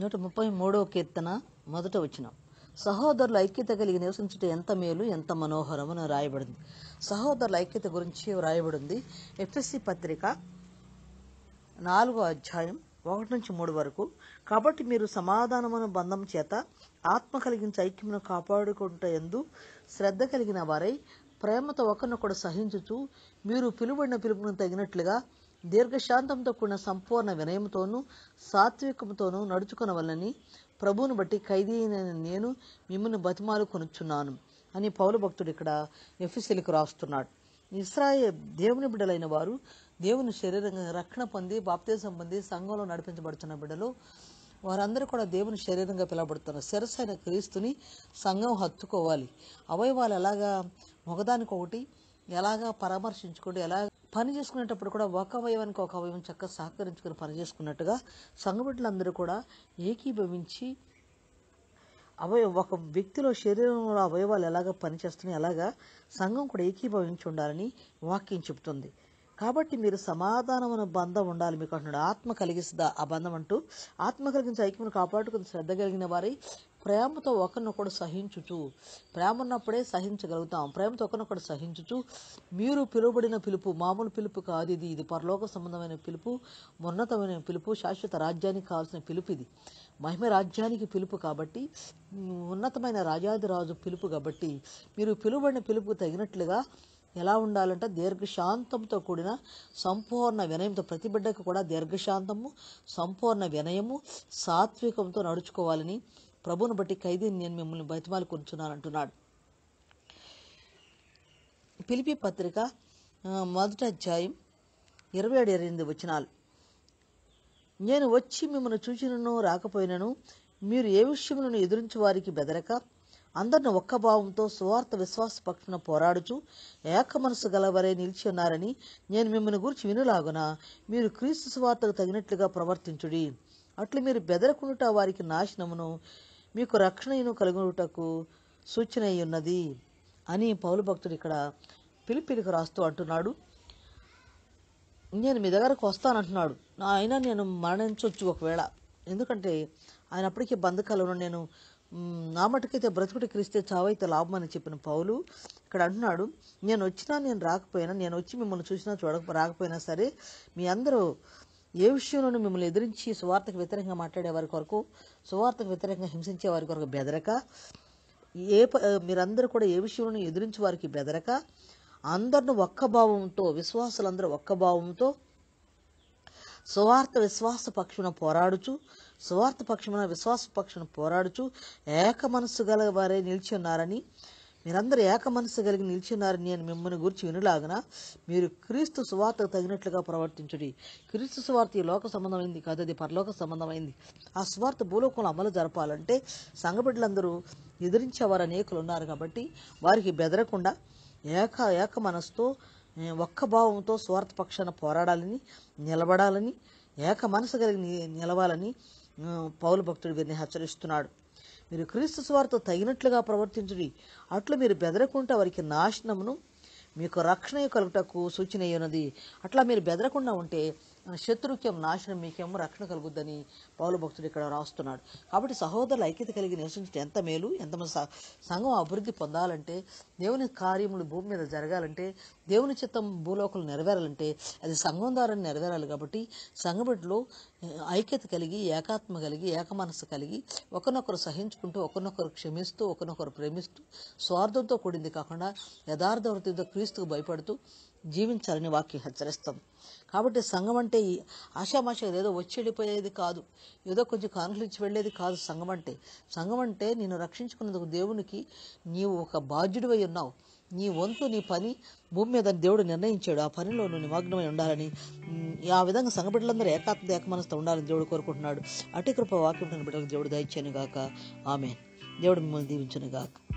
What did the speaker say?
నూట ముప్పై మూడవ కీర్తన మొదట వచ్చిన సహోదరుల ఐక్యత కలిగి నివసించుట ఎంత మేలు ఎంత మనోహరము అని రాయబడింది సహోదరుల ఐక్యత గురించి రాయబడింది ఎఫ్ఎస్సి పత్రిక నాలుగో అధ్యాయం ఒకటి నుంచి మూడు వరకు కాబట్టి మీరు సమాధానమును బంధం చేత ఆత్మ కలిగించే ఐక్యమును కాపాడుకుంట ఎందు శ్రద్ధ కలిగిన వారై ప్రేమతో ఒకరినొకడు సహించుచు మీరు పిలువడిన పిలుపును తగినట్లుగా దీర్ఘశాంతంతో కూడిన సంపూర్ణ వినయంతోనూ సాత్వికంతోనూ నడుచుకునవలని ప్రభువును బట్టి ఖైదీ అయిన నేను మిమ్మల్ని బతిమాలు కొనుచున్నాను అని పౌలు భక్తుడు ఇక్కడ ఎఫ్ఎస్సీలకు రాస్తున్నాడు ఇస్రాయే దేవుని బిడ్డలైన వారు దేవుని శరీరంగా రక్షణ పొంది బాప్తీసం పొంది సంఘంలో నడిపించబడుతున్న బిడ్డలు వారందరూ కూడా దేవుని శరీరంగా పిలవబడుతున్నారు శిరస్సు అయిన క్రీస్తుని సంఘం హత్తుకోవాలి అవయవాలు ఎలాగా ఒకదానికి ఒకటి ఎలాగా పరామర్శించుకుంటూ ఎలా పని చేసుకునేటప్పుడు కూడా ఒక అవయవానికి ఒక అవయవం చక్కగా సహకరించుకుని పని చేసుకున్నట్టుగా సంఘ బిడ్డలందరూ కూడా ఏకీభవించి అవయ ఒక వ్యక్తిలో శరీరంలో అవయవాలు ఎలాగ పనిచేస్తున్నాయి అలాగా సంఘం కూడా ఏకీభవించి ఉండాలని వాక్యం చెబుతుంది కాబట్టి మీరు సమాధానమైన బంధం ఉండాలి మీకు అంటున్నాడు ఆత్మ కలిగిస్తుందా ఆ బంధం అంటూ ఆత్మ కలిగించే ఐక్యమును కాపాడుకుని శ్రద్ధ కలిగిన వారి ప్రేమతో ఒకరినొకడు సహించుచు ప్రేమ ఉన్నప్పుడే సహించగలుగుతాం ప్రేమతో ఒకరినొకడు సహించుచు మీరు పిలువబడిన పిలుపు మామూలు పిలుపు కాదు ఇది ఇది పరలోక సంబంధమైన పిలుపు ఉన్నతమైన పిలుపు శాశ్వత రాజ్యానికి కావాల్సిన పిలుపు ఇది మహిమ రాజ్యానికి పిలుపు కాబట్టి ఉన్నతమైన రాజాదిరాజు పిలుపు కాబట్టి మీరు పిలువబడిన పిలుపు తగినట్లుగా ఎలా ఉండాలంటే దీర్ఘశాంతంతో కూడిన సంపూర్ణ వినయంతో ప్రతి బిడ్డకు కూడా దీర్ఘశాంతము సంపూర్ణ వినయము సాత్వికంతో నడుచుకోవాలని ప్రభువును బట్టి ఖైదీని నేను మిమ్మల్ని బతిమాలు కూర్చున్నాను అంటున్నాడు పిలిపి పత్రిక ఆ, మొదటి అధ్యాయం ఇరవై ఏడు ఇరవై ఎనిమిది వచనాలు నేను వచ్చి మిమ్మల్ని చూచినను రాకపోయినను మీరు ఏ విషయములను ఎదురించి వారికి బెదరక అందరిని ఒక్క భావంతో సువార్త విశ్వాస పక్షున పోరాడుచు ఏక మనసు గలవరే నిలిచి ఉన్నారని నేను మిమ్మల్ని గురించి వినులాగున మీరు క్రీస్తు సువార్తకు తగినట్లుగా ప్రవర్తించుడి అట్లు మీరు బెదరకుండుట వారికి నాశనమును మీకు రక్షణను కలుగుటకు సూచన అయి ఉన్నది అని పౌలు భక్తుడు ఇక్కడ పిలిపిలికి రాస్తూ అంటున్నాడు నేను మీ దగ్గరకు వస్తానంటున్నాడు నా- అయినా నేను మరణించవచ్చు ఒకవేళ ఎందుకంటే ఆయన అప్పటికే బంధకాలను నేను మ్, నా మటుకైతే బ్రతుకుటి క్రిస్తే చావైతే లాభం అని చెప్పిన పౌలు ఇక్కడ అంటున్నాడు నేను వచ్చినా నేను రాకపోయినా నేను వచ్చి మిమ్మల్ని చూసినా చూడక రాకపోయినా సరే మీ అందరూ ఏ విషయంలోనూ మిమ్మల్ని ఎదిరించి సువార్తకు వ్యతిరేకంగా మాట్లాడే వారి కొరకు సువార్తకు వ్యతిరేకంగా హింసించే వారి కొరకు బెదరక ఏ ప- మీరందరూ కూడా ఏ విషయంలోనూ ఎదిరించి వారికి బెదరక అందరిని ఒక్క భావంతో విశ్వాసులందరూ ఒక్క భావంతో సువార్త విశ్వాస పక్షున పోరాడుచు సువార్త పక్షమున విశ్వాస పక్షున పోరాడుచు ఏక మనస్సు గల వారే నిలిచి ఉన్నారని మీరందరూ ఏక మనస్సు కలిగి నిలిచి ఉన్నారని నేను మిమ్మల్ని గురించి వినులాగన మీరు క్రీస్తు సువార్తకు తగినట్లుగా ప్రవర్తించుడి క్రీస్తు సువార్త ఈ లోక సంబంధమైంది కాదు అది పరలోక సంబంధమైంది ఆ సువార్త భూలోకంలో అమలు జరపాలంటే సంఘబిడ్డలందరూ ఎదిరించేవారు అనేకులు ఉన్నారు కాబట్టి వారికి బెదరకుండా ఏక ఏక మనసుతో ఏ, ఒక్క భావంతో స్వార్థ పక్షాన పోరాడాలని నిలబడాలని ఏక మనసు కలిగి ని- నిలవాలని ఆ, పౌలు భక్తుడు వీరిని హెచ్చరిస్తున్నాడు మీరు క్రీస్తు స్వార్థ తగినట్లుగా ప్రవర్తించుడి అట్లు మీరు బెదరకుండా వారికి నాశనమును మీకు రక్షణ కలుగుటకు సూచన అయ్యున్నది అట్లా మీరు బెదరకుండా ఉంటే ఆ, శత్రుక్యం నాశనం మీకేమో రక్షణ కలుగుద్దని పౌలు భక్తుడు ఇక్కడ రాస్తున్నాడు కాబట్టి సహోదరుల ఐక్యత కలిగి నివసించడం ఎంత మేలు ఎంత మన స- సంఘం అభివృద్ధి పొందాలంటే దేవుని కార్యములు భూమి మీద జరగాలంటే దేవుని చిత్తం భూలోకలు నెరవేరాలంటే అది సంఘం ద్వారా నెరవేరాలి కాబట్టి సంఘబిడ్డలో ఆ, ఐక్యత కలిగి ఏకాత్మ కలిగి ఏక మనస్సు కలిగి ఒకరినొకరు సహించుకుంటూ ఒకరినొకరు క్షమిస్తూ ఒకరినొకరు ప్రేమిస్తూ స్వార్థంతో కూడింది కాకుండా యథార్థ వృత్తితో క్రీస్తుకు భయపడుతూ జీవించాలని వాక్యం హెచ్చరిస్తాం కాబట్టి సంఘం అంటే ఈ ఆశామాష ఏదో వచ్చి వెళ్ళిపోయేది కాదు ఏదో కొంచెం కానుకలు ఇచ్చి వెళ్ళేది కాదు సంఘం అంటే సంఘం అంటే నిన్ను రక్షించుకున్నందుకు దేవునికి నీవు ఒక బాధ్యుడివై ఉన్నావు నీ వంతు నీ పని భూమి మీద దేవుడు నిర్ణయించాడు ఆ పనిలో నువ్వు నిమగ్నమై ఉండాలని ఉమ్, ఆ విధంగా సంఘ బిడ్డలందరూ ఏకాత్మ ఏకమనస్తో ఉండాలని దేవుడు కోరుకుంటున్నాడు అటు కృప వాక్యం బిడ్డలకు దేవుడు దయచేయను గాక ఆమె దేవుడు మిమ్మల్ని దీవించను గాక